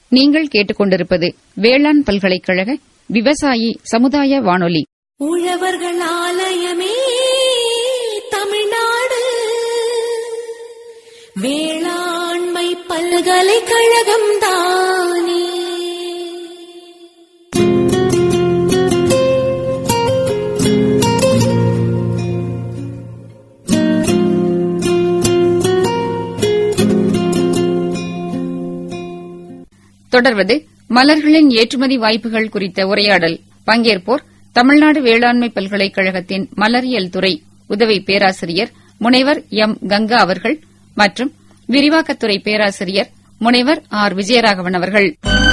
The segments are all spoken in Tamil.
நீங்கள் கேட்டுக்கொண்டிருப்பது வேளாண் பல்கலைக்கழக விவசாயி சமுதாய வானொலி உழவர்கள் ஆலயமே தமிழ்நாடு வேளாண்மை பல்கலைக்கழகம் தானே தொடர்வது மலர்களின் ஏற்றுமதி வாய்ப்புகள் குறித்த உரையாடல் பங்கேற்போர் தமிழ்நாடு வேளாண்மை பல்கலைக்கழகத்தின் மலரியல் துறை உதவி பேராசிரியர் முனைவர் எம் கங்கா அவர்கள் மற்றும் விரிவாக்கத்துறை பேராசிரியர் முனைவர் ஆர் விஜயராகவன் அவர்கள்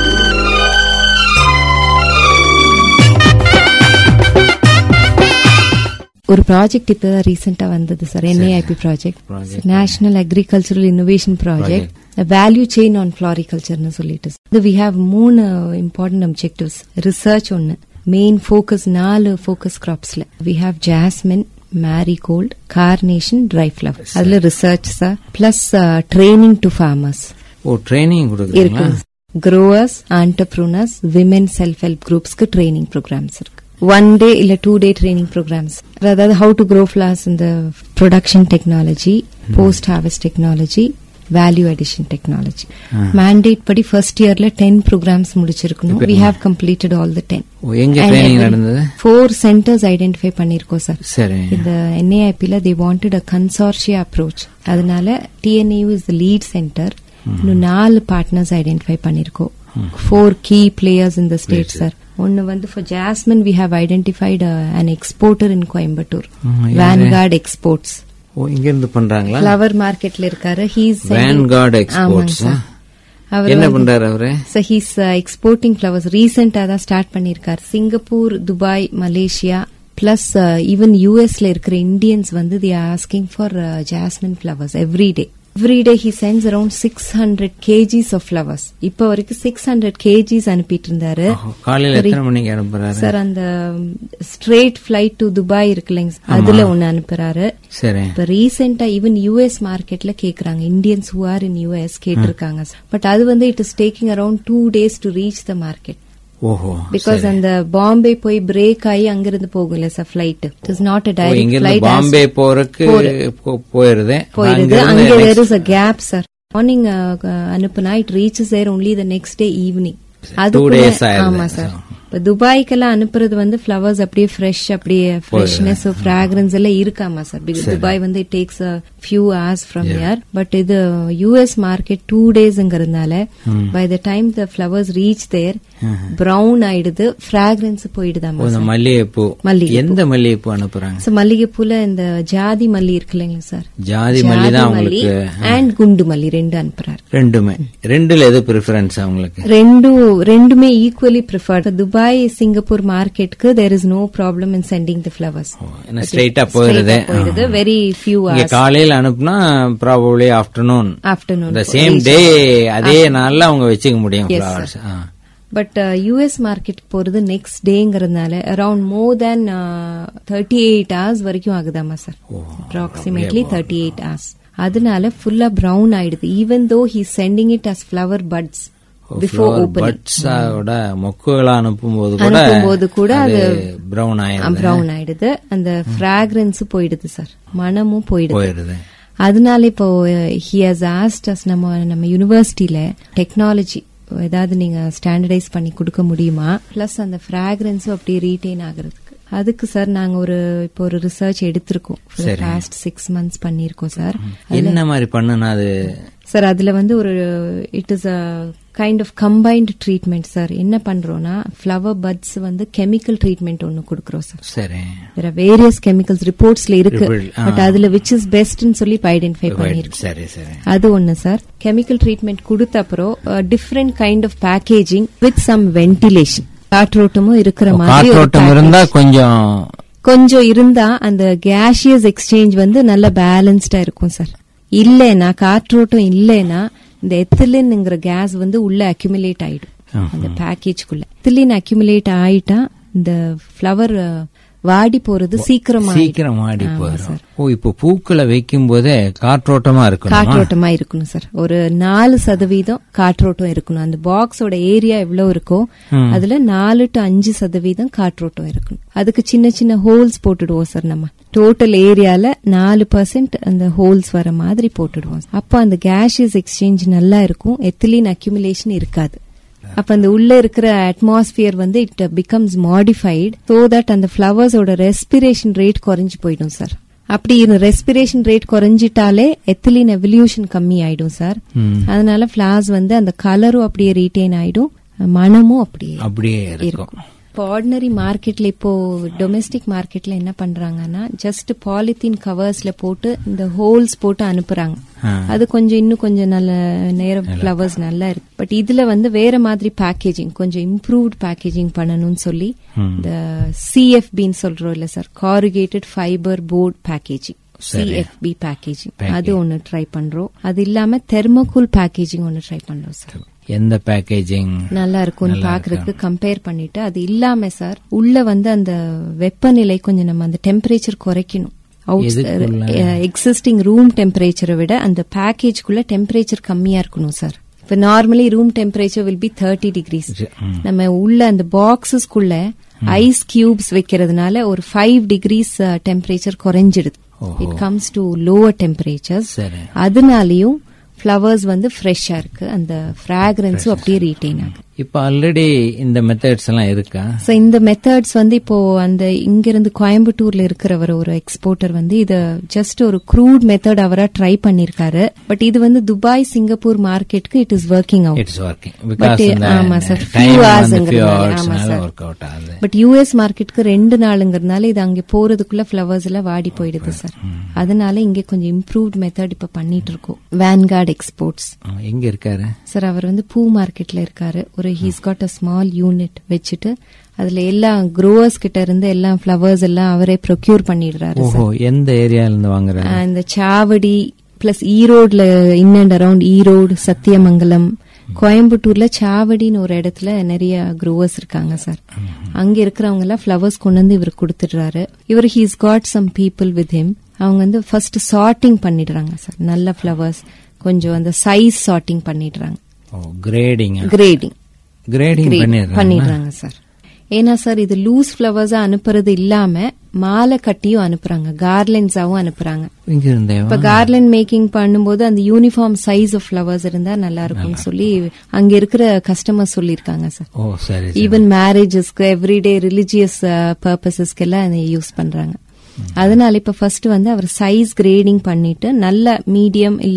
ஒரு ப்ராஜெக்ட் இப்ப ரீசெண்டா வந்தது sir NIIP project national agricultural innovation project value chain on ஃபிளாரிகல்ச்சர்னு சொல்லிட்டு வி ஹாவ் மூணு இம்பார்ட்டன்ட் அப்ஜெக்டிவ்ஸ் ரிசர்ச் ஒன்னு மெயின் ஃபோக்கஸ் நாலு ஃபோக்கஸ் கிராப்ஸ்ல we have jasmine marigold carnation dry flower அதுல research sir plus training to farmers oh training கொடுக்குறீங்களா இருக்கு growers entrepreneurs women self help குரூப்ஸ்க்கு ட்ரைனிங் ப்ரோக்ராம்ஸ் இருக்கு ஒன் டே இல்ல டூ டே ட்ரைனிங் ப்ரோக்ராம்ஸ் அதாவது ஹவு டு க்ரோ ஃபிளார்ஸ் இந்த production technology post harvest technology value addition technology mandate படி ஃபர்ஸ்ட் இயர்ல டென் ப்ரோக்ராம்ஸ் முடிச்சிருக்கணும் we have completed all the ten oh, எங்க ட்ரைனிங் நடந்தது ஃபோர் சென்டர்ஸ் ஐடென்டிஃபை பண்ணிருக்கோம் சார் சரி இந்த என்ஏஐபில they wanted a consortia approach அதனால TNAU is the lead centre இன்னும் நாலு பார்ட்னர்ஸ் ஐடென்டிஃபை பண்ணிருக்கோம் ஃபோர் கீ பிளேயர்ஸ் இந்த ஸ்டேட் சார் ஒன்னு வந்து for jasmine we have identified an exporter in Coimbatore hmm, யாரு? வேன்கார்ட் எக்ஸ்போர்ட்ஸ் ஓ இங்க இருந்து பண்றாங்களா ஃபிளவர் மார்க்கெட்ல இருக்காரு ஹீஸ் Vanguard Exports, ஆ? என்ன பண்றாரு அவரு So he's uh, exporting flowers. ரீசெண்டா தான் ஸ்டார்ட் பண்ணிருக்காரு Singapore Dubai Malaysia plus even யூஎஸ்ல இருக்கிற இந்தியன்ஸ் வந்து the asking for jasmine flowers every day every day he sends around six hundred KGs of flowers இப்ப வரைக்கும் சிக்ஸ் ஹண்ட்ரட் கேஜிஸ் அனுப்பிட்டு இருந்தாரு ஓ, காலையில எத்தனை மணிக்கு அனுப்புறாரு சார் அந்த ஸ்ட்ரெயிட் ஃபிளைட் டு துபாய் இருக்குல்லைங்க sir, அதுல ஒன்னு அனுப்புறாரு சரி இப்ப ரீசெண்டா ஈவன் யூஎஸ் மார்க்கெட்ல கேக்குறாங்க Indians who are in US கேட்டிருக்காங்க பட் அது வந்து it is taking around two days to reach the market ஓஹோ பிகாஸ் சரி. அந்த பாம்பே போய் பிரேக் ஆகி அங்கிருந்து போகும்ல sir flight it is not a oh, இங்க டைரக்ட் இருந்து பிளைட் பாம்பே போறதுக்கு போ- போயிருது போயிடுது அங்க அங்க இருந்து there next- is a gap sir morning அனுப்புனா it reaches there only the next day evening அது Two கூட- days ஆயிருது. ஆமா சார் இப்ப துபாய்க்கெல்லாம் அனுப்புறது வந்து ஃபிளவர்ஸ் அப்படியே ஃப்ரெஷ் அப்படியே ஃப்ரெஷ்னஸ் ஃபிராக்ரன்ஸ் எல்லாம் இருக்காமா சார் துபாய் வந்து it takes a few hours from here but இது யூஎஸ் மார்க்கெட் டூ டேஸ்ங்கிறதுனால by the time the flowers reach there brown ஆயிடுது ஃபிராக்ரன்ஸ் ஓ, போயிடுதாமா இந்த மல்லிகைப்பூ மல்லிகைப்பூ. எந்த மல்லிகைப்பூ அனுப்புறாங்க So, மல்லிகைப்பூல இந்த ஜாதி மல்லி இருக்கு இல்லைங்களா சார் ஜாதி மல்லி தான் அவங்களுக்கு அண்ட் குண்டு மல்லி ரெண்டு அனுப்புறாரு ரெண்டுமே ரெண்டுல எது ப்ரிஃபரன்ஸ் அவங்களுக்கு ரெண்டும் ரெண்டுமே ஈக்குவலி ப்ரிஃபர்ட் துபாய் சிங்கப்பூர் மார்க்கெட்டுக்கு there is no problem in sending the flowers என்ன ஸ்ட்ரைட்டா போயிருது போயிடுது வெரி ஃபியூ இங்க ஹவர்ஸ் காலையில அனுப்புனா ப்ராபப்ளி ஆஃப்டர்நூன் ஆஃப்டர்நூன் இந்த சேம் டே அதே நாள்ல அவங்க வச்சுக்க முடியும் Yes, flowers but US market போறது நெக்ஸ்ட் டேங்கிறதுனால around more than thirty eight hours வரைக்கும் ஆகுதாமா sir approximately thirty eight hours அதனால ஃபுல்லா பிரவுன் ஆயிடுது even though he sending it as flower buds before opening பட்ஸோட மொக்குகளா அனுப்பும்போது கூட அனுப்பும்போது கூட அது பிரவுன் ஆயிடுது பிரவுன் ஆயிடுது அந்த ஃபிராக்ரன்ஸ் போயிடுது சார் மனமும் போயிடுது போயிருது அதனால இப்போ ஹி ஹாஸ் ஆஸ்ட் அஸ் நம்ம நம்ம யூனிவர்சிட்டியில டெக்னாலஜி ஏதாவது நீங்க ஸ்டாண்டர்டைஸ் பண்ணி கொடுக்க முடியுமா பிளஸ் அந்த ஃபிராக்ரன்ஸும் அப்படியே ரீட்டைன் ஆகுறதுக்கு அதுக்கு சார் நாங்க ஒரு இப்போ ஒரு ரிசர்ச் எடுத்திருக்கோம் சரி. லாஸ்ட் சிக்ஸ் மந்த்ஸ் பண்ணிருக்கோம் சார் என்ன மாதிரி பண்ணுனா அது சார் அதுல வந்து ஒரு it is a kind of combined treatment sir என்ன பண்றோம்னா ஃப்ளவர் பட்ஸ் வந்து கெமிக்கல் ட்ரீட்மெண்ட் ஒன்னு கொடுக்கறோம் சார் சரி வேற வேரியஸ் கெமிக்கல்ஸ் ரிப்போர்ட்ஸ்ல இருக்கு Report, ஆ. பட் அதுல விச் இஸ் பெஸ்ட்னு சொல்லி ஐடென்டிஃபை பண்ணிருக்கோம் சரி சரி அது ஒண்ணு சார் கெமிக்கல் ட்ரீட்மெண்ட் கொடுத்த அப்புறம் different kind of packaging with some ventilation காற்றோட்டமும் இருக்கிற மாதிரி ஒரு காற்றோட்டம் இருந்தா கொஞ்சம் கொஞ்சம் இருந்தா அந்த கேஷியஸ் எக்ஸ்சேஞ்ச் வந்து நல்ல பேலன்ஸ்டா இருக்கும் சார் இல்லைன்னா காற்றோட்டம் இல்லைன்னா இந்த எத்திலின்ங்கிற கேஸ் வந்து உள்ள அக்யூமுலேட் ஆயிடும் அந்த பேக்கேஜ்குள்ள எத்திலின் அக்யூமுலேட் ஆயிட்டா இந்த ஃப்ளவர் வாடி போறது சீக்கிரமா சீக்கிரம் ஆடி போயிடும் ஓ இப்போ பூக்களை வைக்கும் போதே காற்றோட்டமா இருக்கணும் காற்றோட்டமா இருக்கணும் சார் ஒரு நாலு சதவீதம் காற்றோட்டம் இருக்கணும் அந்த பாக்ஸோட ஏரியா எவ்வளவு இருக்கோ அதுல நாலு டு அஞ்சு சதவீதம் காற்றோட்டம் இருக்கணும் அதுக்கு சின்ன சின்ன ஹோல்ஸ் போட்டுடுவோம் சார் நம்ம டோட்டல் ஏரியால நாலு பர்சன்ட் அந்த ஹோல்ஸ் வர மாதிரி போட்டுடுவோம் அப்போ அந்த கேஷியஸ் எக்ஸ்சேஞ்ச் நல்லா இருக்கும் எத்திலீன் அக்யூமுலேஷன் இருக்காது அப்ப அந்த உள்ள இருக்கிற அட்மாஸ்பியர் வந்து it becomes modified so that அந்த ஃபிளவர்ஸோட ரெஸ்பிரேஷன் ரேட் குறைஞ்சு போயிடும் சார் அப்படி ரெஸ்பிரேஷன் ரேட் குறைஞ்சிட்டாலே எத்திலின் எவல்யூஷன் கம்மி ஆயிடும் சார் அதனால ஃபிளார்ஸ் வந்து அந்த கலரும் அப்படியே ரீட்டைன் ஆயிடும் மனமும் அப்படியே அப்படியே இருக்கும் இருக்கும் இப்போ ஆர்டினரி மார்க்கெட்ல இப்போ டொமெஸ்டிக் மார்க்கெட்ல என்ன பண்றாங்கன்னா ஜஸ்ட் பாலித்தீன் கவர்ஸ்ல போட்டு இந்த ஹோல்ஸ் போட்டு அனுப்புறாங்க அது கொஞ்சம் இன்னும் கொஞ்சம் நல்ல நேரம் ஃபிளவர்ஸ் நல்லா இருக்கு பட் இதுல வந்து வேற மாதிரி பேக்கேஜிங் கொஞ்சம் இம்ப்ரூவ்ட் பேக்கேஜிங் பண்ணணும்னு சொல்லி இந்த சிஎஃபின்னு சொல்றோம் இல்ல sir corrugated fibre board packaging CFB packaging அது ஒன்னு ட்ரை பண்றோம் அது இல்லாம தெர்மோகூல் பேக்கேஜிங் ஒன்னு ட்ரை பண்றோம் சார் எந்த பேக்கேஜிங் நல்லா இருக்கும்னு பாக்குறதுக்கு கம்பேர் பண்ணிட்டு அது இல்லாம சார் உள்ள வந்து அந்த வெப்பநிலை கொஞ்சம் நம்ம அந்த டெம்பரேச்சர் குறைக்கணும் எக்ஸிஸ்டிங் ரூம் டெம்பரேச்சரை விட அந்த பேக்கேஜ்குள்ள டெம்பரேச்சர் கம்மியா இருக்கணும் சார் இப்ப normally room temperature will be thirty degrees நம்ம உள்ள அந்த பாக்ஸஸ்குள்ள ஐஸ் கியூப்ஸ் வைக்கிறதுனால ஒரு ஃபைவ் டிகிரிஸ் டெம்பரேச்சர் குறைஞ்சிடுது it comes to lower temperatures அதனாலயும் ஃபிளவர்ஸ் வந்து ஃப்ரெஷ்ஷா இருக்கு அந்த ஃபிராக்ரன்ஸும் அப்படியே ரீட்டைன் ஆகும் இப்ப ஆல்ரெடி இந்த மெத்தட்ஸ் எல்லாம் இருக்கா சோ இந்த மெத்தட்ஸ் வந்து இப்போ அந்த இங்கிருந்து கோயம்புத்தூர்ல இருக்கிறவர் ஒரு எக்ஸ்போர்ட்டர் வந்து இத ஜஸ்ட் ஒரு க்ரூட் மெத்தட் அவரா ட்ரை பண்ணிருக்காரு பட் இது வந்து துபாய் சிங்கப்பூர் மார்க்கெட்டுக்கு it is working out it's working because ஆமா சார் ஃபியூ ஆமா சார் ஒர்க் அவுட் ஆகுது பட் யூஎஸ் மார்க்கெட்டுக்கு ரெண்டு நாளுங்கிறதுனால இது அங்க போறதுக்குள்ள ஃபிளவர்ஸ் எல்லாம் வாடி போயிடுது சார் அதனால இங்க கொஞ்சம் இம்ப்ரூவ்ட் மெத்தட் இப்ப பண்ணிட்டு இருக்கோம் வேன்கார்ட் எக்ஸ்போர்ட்ஸ் எங்க இருக்காரு சார் அவர் வந்து பூ மார்க்கெட்ல இருக்காரு ஒரு he's got a small unit வச்சுட்டு அதுல எல்லா க்ரோவர்ஸ் கிட்ட இருந்து எல்லாம் ஃபிளவர்ஸ் எல்லாம் அவரே ப்ரொக்யூர் பண்ணிடுறாரு ஓஹோ எந்த ஏரியால இருந்து வாங்குறாரு இந்த சாவடி பிளஸ் ஈரோட்ல in and around Erode Sathyamangalam கோயம்புத்தூர்ல சாவடின்னு ஒரு இடத்துல நிறைய க்ரோவர்ஸ் இருக்காங்க சார் அங்க இருக்கிறவங்க எல்லாம் ஃபிளவர்ஸ் கொண்டு வந்து இவர் கொடுத்துடுறாரு இவர் he's got some people with him அவங்க வந்து ஃபர்ஸ்ட் சார்ட்டிங் பண்ணிடுறாங்க சார் நல்ல ஃபிளவர்ஸ் கொஞ்சம் அந்த சைஸ் சார்ட்டிங் பண்ணிடுறாங்க கிரேடிங் கிரேடிங் கிரேடிங் பண்ணிடுறாங்க சார் ஏன்னா சார் இது லூஸ் ஃபிளவர்ஸா அனுப்புறது இல்லாம மாலை கட்டியும் அனுப்புறாங்க கார்லெண்ட்ஸாவும் அனுப்புறாங்க இங்க இருந்தே இப்ப கார்லெண்ட் மேக்கிங் பண்ணும்போது அந்த யூனிஃபார்ம் சைஸ் ஆஃப் ஃபிளவர்ஸ் இருந்தா நல்லா இருக்கும்னு சொல்லி அங்க இருக்கிற கஸ்டமர் சொல்லிருக்காங்க சார் ஓ சரி ஈவன் மேரேஜஸ்க்கு எவ்ரிடே ரிலிஜியஸ் பர்பசஸ்க்கு எல்லாம் யூஸ் பண்றாங்க அதனால இப்ப ஃபர்ஸ்ட் வந்து அவர் சைஸ் கிரேடிங் பண்ணிட்டு நல்ல மீடியம் இல்ல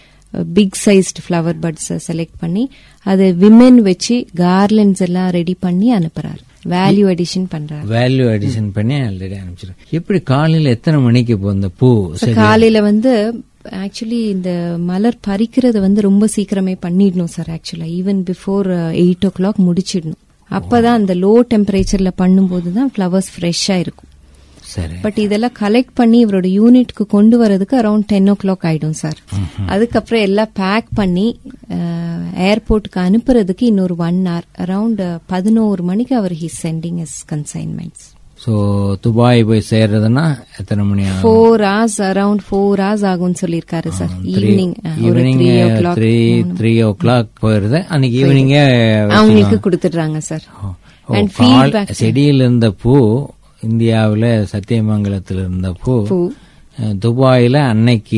big sized flower buds select பண்ணி அது விமென் வச்சு கார்லண்ட்ஸ் எல்லாம் ரெடி பண்ணி அனுப்புறாரு வேல்யூ அடிஷன் பண்றாரு வேல்யூ அடிஷன் பண்ணி ஆல்ரெடி அனுப்பிச்சிருக்கேன் எப்படி காலையில எத்தனை மணிக்கு இப்போ இந்த பூ காலையில வந்து ஆக்சுவலி இந்த மலர் பறிக்கிறத வந்து ரொம்ப சீக்கிரமே பண்ணிடணும் சார் ஆக்சுவலா even before eight o'clock முடிச்சிடணும் அப்பதான் அந்த லோ டெம்பரேச்சர்ல பண்ணும்போது தான் ஃபிளவர்ஸ் ஃப்ரெஷ்ஷா இருக்கும் சரி பட் இதெல்லாம் கலெக்ட் பண்ணி இவரோட யூனிட்க்கு கொண்டு வரதுக்கு அரௌண்ட் டென் ஓ கிளாக் ஆயிடும் சார் அதுக்கப்புறம் எல்லாம் பேக் பண்ணி ஏர்போர்ட்டுக்கு அனுப்புறதுக்கு இன்னொரு ஒன் ஹவர் அரௌண்ட் பதினோரு மணிக்கு அவர் he sending is consignments so Dubai போய் சேர்றதுன்னா எத்தனை மணி ஆகும் four hours around four hours ஆகும்னு சொல்லியிருக்காரு சார் ஈவினிங் ஒரு evening three o'clock three three o'clock போயிருது அன்னைக்கு ஈவினிங்கே அவங்களுக்கு கொடுத்துடுறாங்க சார் அண்ட் ஃபீட்பேக் செடியில் இருந்த பூ இந்தியாவுல சத்தியமங்கலத்தில் இருந்த பூ பூ அஹ், துபாயில அன்னைக்கு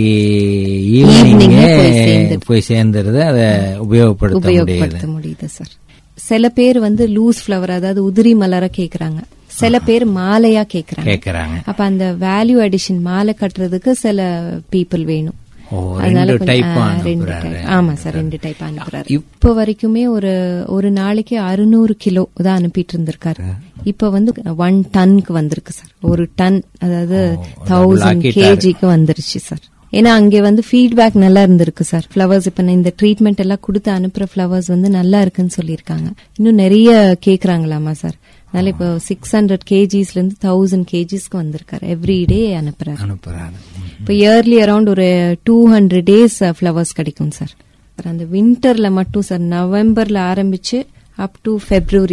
Evening ஈவினிங்கே போய் சேர்ந்துது. போய் சேர்ந்துருது அதை உபயோகப்படுத்த முடியுது உபயோகப்படுத்த முடியுது சார் சில பேர் வந்து லூஸ் ஃபிளவர் அதாவது உதிரி மலர கேக்குறாங்க சில பேர் மாலையா கேக்குறாங்க கேக்குறாங்க அப்ப அந்த வேல்யூ அடிஷன் மாலை கட்டுறதுக்கு சில பீப்புள் வேணும் ஓ அதனால ரெண்டு கொஞ்சம், டைப் ஆ, ரெண்டு அனுப்புறாரு type. ஆமா சார் ரெண்டு டைப் அனுப்புறாரு இப்ப வரைக்குமே ஒரு ஒரு நாளைக்கு அறுநூறு கிலோ தான் அனுப்பிட்டு இருந்திருக்காரு இப்ப வந்து ஒன் டன்க்கு வந்திருக்கு சார் ஒரு டன் அதாவது தௌசண்ட் ஆக்கிட்டாரு. கேஜிக்கு வந்துருச்சு சார் ஏன்னா அங்கே வந்து ஃபீட்பேக் நல்லா இருந்திருக்கு சார் ஃபிளவர்ஸ் இப்ப நான் இந்த ட்ரீட்மெண்ட் எல்லாம் கொடுத்து அனுப்புற ஃபிளவர்ஸ் வந்து நல்லா இருக்குன்னு சொல்லியிருக்காங்க இன்னும் நிறைய கேக்குறாங்களாமா சார் அதனால இப்போ சிக்ஸ் ஹண்ட்ரட் கேஜிஸ்ல இருந்து தௌசண்ட் கேஜிஸ்க்கு வந்திருக்காரு எவ்ரி டே அனுப்புறாரு அனுப்புறாரு இப்போ இயர்லி அரௌண்ட் ஒரு டூ ஹண்ட்ரட் டேஸ் ஃபிளவர்ஸ் கிடைக்கும் சார் அந்த வின்டர்ல மட்டும் சார் நவம்பர்ல ஆரம்பிச்சு அப் டு ஃபெப்ரவரி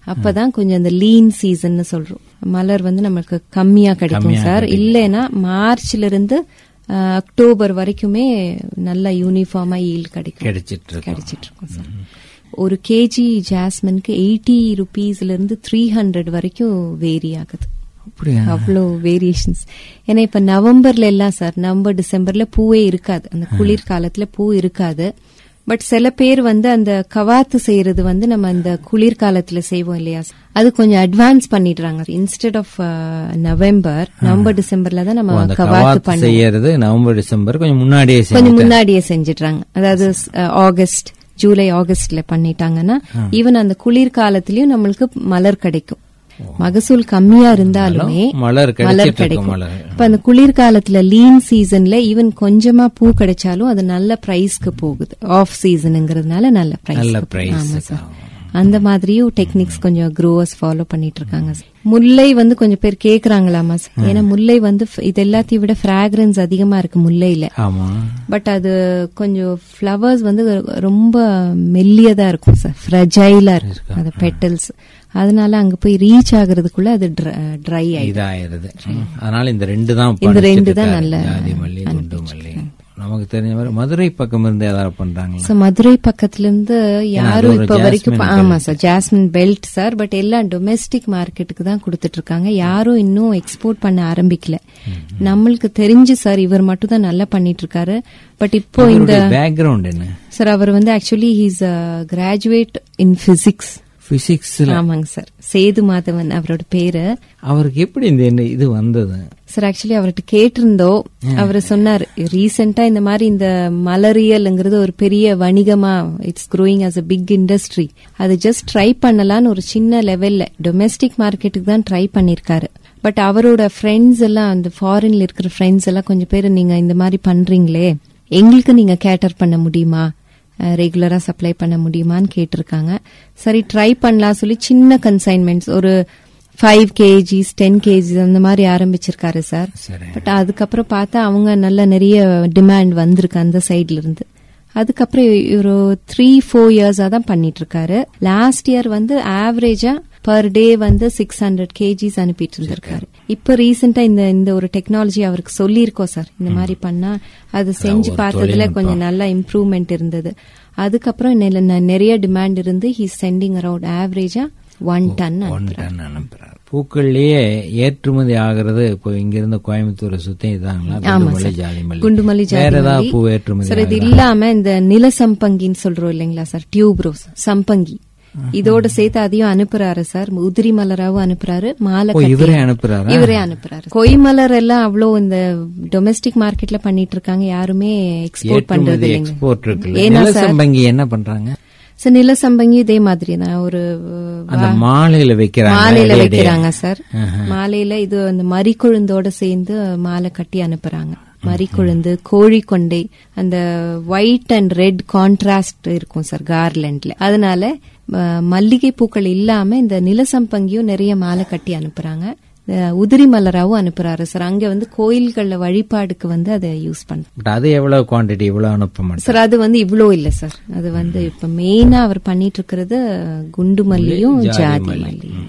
அப்பதான் கொஞ்சம் அந்த லீன் சீசன் சொல்றோம் மலர் வந்து நமக்கு கம்மியா கிடைக்கும் கம்மியா சார் இல்லைன்னா மார்ச்ல இருந்து அஹ், அக்டோபர் வரைக்குமே நல்ல யூனிஃபார்மா ஈல் கிடைக்கும் கிடைச்சிட்டு இருக்கு கிடைச்சிட்டு இருக்கும் சார் ஒரு கேஜி ஜாஸ்மின்க்கு எயிட்டி ருபீஸ்ல இருந்து த்ரீ ஹண்ட்ரட் வரைக்கும் வேரி ஆகுது அப்படியா அவ்வளோ வேரியேஷன்ஸ் ஏன்னா இப்ப நவம்பர்ல எல்லாம் சார் நவம்பர் டிசம்பர்ல பூவே இருக்காது அந்த குளிர் காலத்துல பூ இருக்காது பட் சில பேர் வந்து அந்த கவாத்து செய்யறது வந்து நம்ம அந்த குளிர் காலத்துல செய்வோம் இல்லையா அது கொஞ்சம் அட்வான்ஸ் பண்ணிடுறாங்க இன்ஸ்டெட் ஆஃப் நவம்பர் நவம்பர் டிசம்பர்ல தான் ஓ, நம்ம அந்த கவாத்து கவாத்து பண்ணுவோம் செய்யறது நவம்பர் டிசம்பர் கொஞ்சம் முன்னாடியே கொஞ்சம் செஞ்சுட்டு முன்னாடியே செஞ்சிடுறாங்க அதாவது அஹ், ஆகஸ்ட் ஜூலை ஆகஸ்ட்ல பண்ணிட்டாங்கன்னா ஈவன் அந்த குளிர் காலத்திலயும் நம்மளுக்கு மலர் கிடைக்கும் மகசூல் கம்மியா இருந்தாலுமே மலர் கிடைச்சிட்டு மலர் இருக்கும் கிடைக்கும் மலர் இப்ப அந்த குளிர்காலத்துல லீன் சீசன்ல ஈவன் கொஞ்சமா பூ கிடைச்சாலும் அது நல்ல பிரைஸ்க்கு போகுது ஆஃப் சீசனுங்கிறதுனால நல்ல பிரைஸ் நல்ல பிரைஸ் ஆமா சார் அந்த மாதிரியும் டெக்னிக்ஸ் கொஞ்சம் க்ரோவர்ஸ் ஃபாலோ பண்ணிட்டு இருக்காங்க sir. முல்லை வந்து கொஞ்சம் பேர் கேக்குறாங்களாமா sir. ஏன்னா முல்லை வந்து f- இது எல்லாத்தையும் விட ஃபிராக்ரன்ஸ் அதிகமா இருக்கு முல்லையில ஆமா பட் அது கொஞ்சம் ஃப்ளவர்ஸ் வந்து ரொம்ப மெல்லியதா இருக்கும் சார் ஃப்ரெஜைலா இருக்கும் அது பெட்டல்ஸ் அதனால அங்க போய் ரீச் ஆகுறதுக்குள்ள அது ட்ரை ஆயிடும் இதாயிருது அதனால இந்த ரெண்டு தான் இந்த பறிச்சிட்டு ரெண்டு தான் இருக்காரு. நல்ல ஜாதி மல்லி குண்டு மல்லி நமக்கு தெரிஞ்ச மாதிரி மதுரை பக்கம் இருந்து ஏதாவது பண்றாங்களா So, மதுரை பக்கத்துல இருந்து யாரும் அது ஒரு இப்ப வரைக்கும் jasmine ப- ஆமா sir jasmine belt sir but எல்லாம் டொமெஸ்டிக் மார்க்கெட்டுக்கு தான் கொடுத்துட்டு இருக்காங்க யாரும் இன்னும் எக்ஸ்போர்ட் பண்ண ஆரம்பிக்கல நம்மளுக்கு தெரிஞ்சு சார் இவர் மட்டும் தான் நல்லா பண்ணிட்டு இருக்காரு பட் இப்போ இந்த பேக்ரவுண்ட் என்ன சார் அவர் வந்து actually he's graduate in physics பிசிக்ஸ்ல ஆமாங்க சார் சேது மாதவன் அவரோட பேரு அவருக்கு எப்படி இந்த என்ன இது வந்தது சார் ஆக்சுவலி அவர்கிட்ட கேட்டிருந்தோம் அவர் சொன்னார் ரீசெண்டா இந்த மாதிரி இந்த மலரியல்ங்கிறது ஒரு பெரிய வணிகமா it's growing as a big industry அது ஜஸ்ட் ட்ரை பண்ணலாம்னு ஒரு சின்ன லெவல்ல டொமெஸ்டிக் மார்க்கெட்டுக்கு தான் ட்ரை பண்ணிருக்காரு பட் அவரோட ஃப்ரெண்ட்ஸ் எல்லாம் அந்த ஃபாரின்ல இருக்கிற ஃப்ரெண்ட்ஸ் எல்லாம் கொஞ்சம் பேர் நீங்க இந்த மாதிரி பண்றீங்களே எங்களுக்கு நீங்க கேட்டர் பண்ண முடியுமா ரெகுலரா சப்ளை பண்ண முடியுமான்னு கேட்டிருக்காங்க சரி ட்ரை பண்ணலாம் சொல்லி சின்ன கன்சைன்மெண்ட்ஸ் ஒரு ஃபைவ் கேஜிஸ் டென் கேஜிஸ் அந்த மாதிரி ஆரம்பிச்சிருக்காரு சார் சரி பட் அதுக்கப்புறம் பார்த்தா அவங்க நல்ல நிறைய டிமாண்ட் வந்திருக்கு அந்த சைட்ல இருந்து அதுக்கப்புறம் ஒரு த்ரீ ஃபோர் இயர்ஸா தான் பண்ணிட்டு இருக்காரு லாஸ்ட் இயர் வந்து ஆவரேஜா பர் டே வந்து சிக்ஸ் ஹண்ட்ரட் கேஜிஸ் அனுப்பிட்டு இருந்திருக்காரு இப்ப ரீசெண்டா இந்த இந்த ஒரு டெக்னாலஜி அவருக்கு சொல்லியிருக்கோம் சார் இந்த மாதிரி பண்ணா அது செஞ்சு ஒரு பார்த்ததுல தொழில்நுட்பம். கொஞ்சம் நல்ல இம்ப்ரூவ்மெண்ட் இருந்தது அதுக்கப்புறம் நெ- நெ- நிறைய டிமாண்ட் இருந்து ஹி சென்டிங் அரௌண்ட் ஆவரேஜா ஒன் டன் ஒன் டன் அனுப்புறாரு பூக்கள்லயே ஏற்றுமதி ஆகுறது இப்போ இங்க இருந்து கோயம்புத்தூரை சுத்தி இதாங்களா ஆமா குண்டுமல்லி சார் ஜாதி மல்லி குண்டுமல்லி வேற ஜாதி ஏதாவது பூ மல்லி. ஏற்றுமதி சார் இது ஆகுதா? இல்லாம இந்த நில சம்பங்கின்னு சொல்றோம் இல்லைங்களா சார் டியூப் ரோஸ் சம்பங்கி இதோட சேர்த்து அதையும் அனுப்புறாரு சார் உதிரி மலராவும் அனுப்புறாரு மாலை ஓ கட்டி இவரே அனுப்புறாரா இவரே அனுப்புறாரு கொய் மலர் எல்லாம் அவ்வளோ இந்த டொமெஸ்டிக் மார்க்கெட்ல பண்ணிட்டு இருக்காங்க யாருமே எக்ஸ்போர்ட் பண்றது ஏற்றுமதி இல்லைங்க எக்ஸ்போர்ட் இருக்குல்ல ஏன்னா நில சார் சம்பங்கி என்ன பண்றாங்க சார் நில சம்பங்கி இதே மாதிரி தான் ஒரு அந்த மாலையில வைக்கிறாங்க மாலையில இடையிடையே. வைக்கிறாங்க சார் மாலையில இது அந்த மறிக்கொழுந்தோட சேர்ந்து மாலை கட்டி அனுப்புறாங்க மறிக்கொழுந்து கோழி கொண்டை அந்த ஒயிட் அண்ட் ரெட் கான்ட்ராஸ்ட் இருக்கும் சார் கார்லண்ட்ல அதனால அஹ், மல்லிகை பூக்கள் இல்லாம இந்த நிலசம்பங்கியும் நிறைய மாலை கட்டி அனுப்புறாங்க அஹ், உதிரி மலராவும் அனுப்புறாரு சார் அங்க வந்து கோயில்கள்ல வழிபாடுக்கு வந்து அதை யூஸ் பண்றாங்க பட் அது எவ்வளவு குவாண்டிட்டி இவ்வளவு அனுப்ப மாட்டேன் சார் அது வந்து இவ்ளோ இல்ல சார் அது வந்து இப்ப மெயினா அவர் பண்ணிட்டு இருக்கிறது குண்டு மல்லியும் ஜாதி ஜாதி மல்லி. மல்லியும்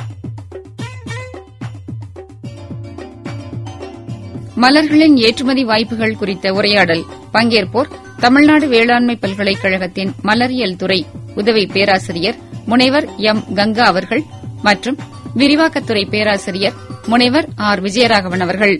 மலர்களின் ஏற்றுமதி வாய்ப்புகள் குறித்த உரையாடல் பங்கேற்போர் தமிழ்நாடு வேளாண்மை பல்கலைக்கழகத்தின் மலரியல் துறை உதவி பேராசிரியர் முனைவர் எம் கங்கா அவர்கள் மற்றும் விரிவாக்கத்துறை பேராசிரியர் முனைவர் ஆர் விஜயராகவன் அவர்கள்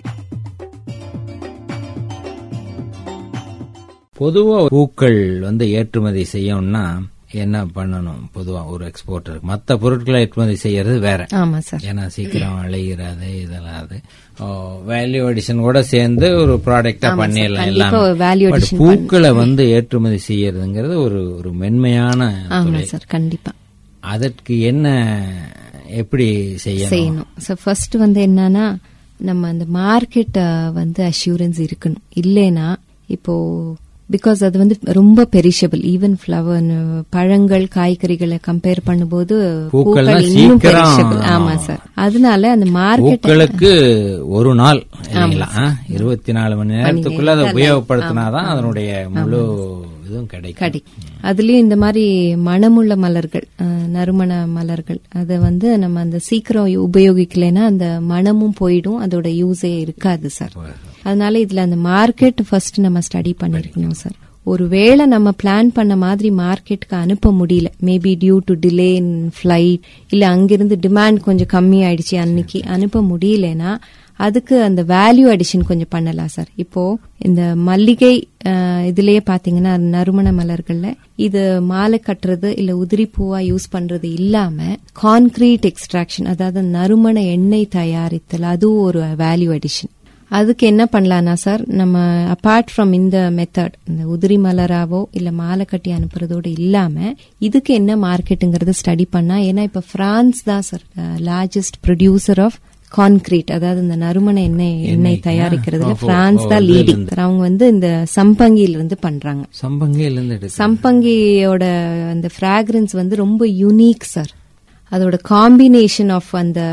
பொதுவா பூக்கள் வந்து ஏற்றுமதி செய்யணும்னா என்ன பண்ணணும் பொதுவா ஒரு எக்ஸ்போர்ட்டர் மத்த பொருட்களை ஏற்றுமதி செய்யறது வேற ஆமா சார் ஏன்னா சீக்கிரம் விளையிறாது இதெல்லாம் அது வேல்யூ அடிஷன் கூட சேர்ந்து ஒரு ப்ராடக்டா ஆமா சார், பண்ணிடலாம் கண்டிப்பா எல்லாம் ஒரு value But addition பூக்களை வந்து ஏற்றுமதி செய்யறதுங்கிறது ஒரு ஒரு மென்மையான ஆமா தொழில். சார் கண்டிப்பா அதற்கு என்ன எப்படி செய்யணும் செய்யணும் ஸோ ஃபர்ஸ்ட் வந்து என்னன்னா நம்ம அந்த மார்க்கெட் வந்து அஷூரன்ஸ் இருக்கணும் இல்லைன்னா இப்போ பிகாஸ் அது வந்து ரொம்ப பெரிஷபிள் ஈவன் ஃப்ளவர் பழங்கள் காய்கறிகளை கம்பேர் பண்ணும்போது பூக்கள்னா பூக்கள் இன்னும் சீக்கிரம் பெரிஷபிள் ஆமா சார் அதனால அந்த மார்க்கெட் பூக்களுக்கு ஒரு நாள் இல்லைங்களா இருபத்தி நாலு மணி நேரத்துக்குள்ள அதை உபயோகப்படுத்தினாதான் அதனுடைய முழு இதுவும் கிடைக்கும் கிடைக்கும் அதுலயும் இந்த மாதிரி மணமுள்ள மலர்கள் அஹ், நறுமண மலர்கள் அதை வந்து நம்ம அந்த சீக்கிரம் உபயோகிக்கலைன்னா அந்த மணமும் போயிடும் அதோட யூஸே இருக்காது சார் அதனால இதுல அந்த மார்க்கெட் ஃபர்ஸ்ட் நம்ம ஸ்டடி பண்ணிருக்கணும் சார் ஒருவேளை நம்ம பிளான் பண்ண மாதிரி மார்க்கெட்டுக்கு அனுப்ப முடியல maybe due to delay in flight இல்ல அங்கிருந்து டிமாண்ட் கொஞ்சம் கம்மி ஆயிடுச்சு அன்னைக்கு அனுப்ப முடியலனா அதுக்கு அந்த வேல்யூ அடிஷன் கொஞ்சம் பண்ணலாம் சார் இப்போ இந்த மல்லிகை அஹ், இதுலயே பாத்தீங்கன்னா நறுமண மலர்கள்ல இது மாலை கட்டுறது இல்ல உதிரி பூவா யூஸ் பண்றது இல்லாம கான்கிரீட் எக்ஸ்ட்ராக்ஷன் அதாவது நறுமண எண்ணெய் தயாரித்தல் அதுவும் ஒரு வேல்யூ அடிஷன் அதுக்கு என்ன பண்ணலாம்னா சார் நம்ம அபார்ட் ஃப்ரம் இந்த மெத்தட் இந்த உதிரி மலராவோ இல்ல மாலை கட்டி அனுப்புறதோட இல்லாம இதுக்கு என்ன மார்க்கெட்டுங்கிறத ஸ்டடி பண்ணா ஏன்னா இப்ப பிரான்ஸ் தான் sir largest producer of concrete அதாவது இந்த நறுமண எண்ணெய் எண்ணெய் தயாரிக்கிறதுல ஓஹோ, பிரான்ஸ் தான் ஓ, லீடிங் அவங்க வந்து இந்த சம்பங்கியில இருந்து பண்றாங்க சம்பங்கையில இருந்து எடுக்க சம்பங்கியோட அந்த ஃப்ராக்ரன்ஸ் வந்து ரொம்ப யூனிக் சார் அதோட காம்பினேஷன் ஆஃப் அந்த